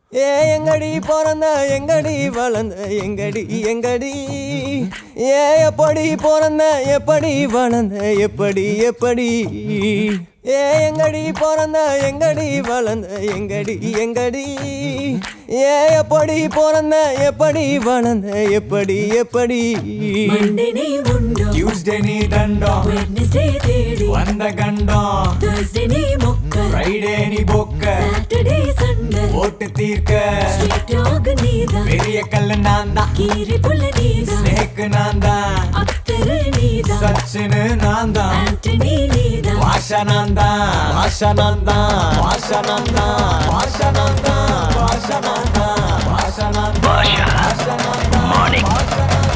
ஏ எங்கடி பிறந்த எங்கடி வளர்ந்த எங்கடி எங்கடி ஏ எப்படி பிறந்த எப்படி வளர்ந்த எப்படி எப்படி ஏ எங்கடி பிறந்த எங்கடி வளர்ந்த எங்கடி எங்கடி ஏ எப்படி பிறந்த எப்படி வளர்ந்த எப்படி எப்படி Monday நீ உண்டோ டியூஸ்டே நீ தண்டம் Wednesday தேடி வந்த கண்டம் Thursday நீ மொக்க ஃப்ரைடே நீ பொக்க Saturday சண்டை ஓட்டு தீர்க்க Street dog நீதான் பெரிய கல்லு நான் தான் கீரி புள்ள நீதான் ஸ்னேக்கு நான் தான் அத்தரு நீதான் சச்சினு நான் தான் ஆண்டனி நீதான் வாஷா நான் தான் வாஷா நான் தான் வாஷா நான் தான் வாஷா நான் தான் வாஷா நான் தான் வாஷா நான் தான் வாஷா நான் தான்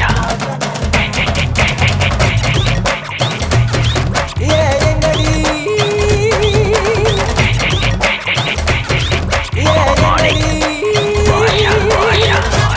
ஏ எங்கடி ஏ எங்கடி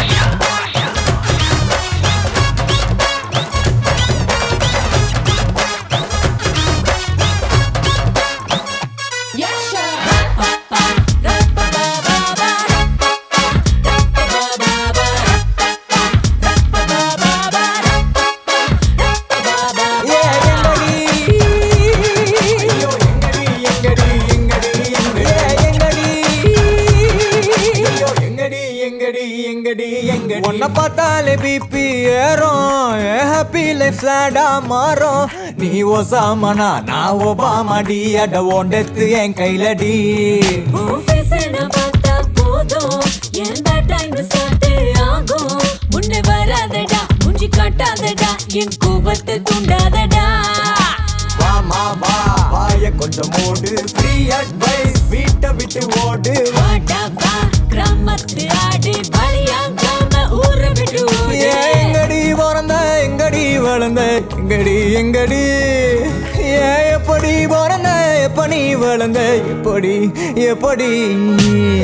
ஏ எங்கடி ஐயோ எங்கடி எங்கடி எங்கடி எங்கடி ஏ எங்கடி ஐயோ எங்கடி எங்கடி எங்கடி எங்கடி உன்னை பார்த்தாலே பிபி ஏறும் ஹாப்பி லைஃப் சேடா மாறும் நீ ஒசாமனா நான் ஒபாமடி அட ஓண்டெத்து என் கையிலடி உன் face அ நான் பார்த்தா போதும் எந்த time start ஆகும். முன்னே வராதடா மூஞ்சி காட்டாதடா என் கோபத்தை தூண்டாதடா வாமா வா வாய கொஞ்சம் மூடு ஃப்ரீ அட்வைஸ் வீட்டை விட்டு ஓடு வாடா வா கிராமத்து ஆடு பலியாங்காம ஊரை விட்டு ஓடு ஏ எங்கடி பிறந்த எங்கடி வளர்ந்த எங்கடி எங்கடி ஏ எப்படி பிறந்த எப்படி வளர்ந்த எப்படி எப்படி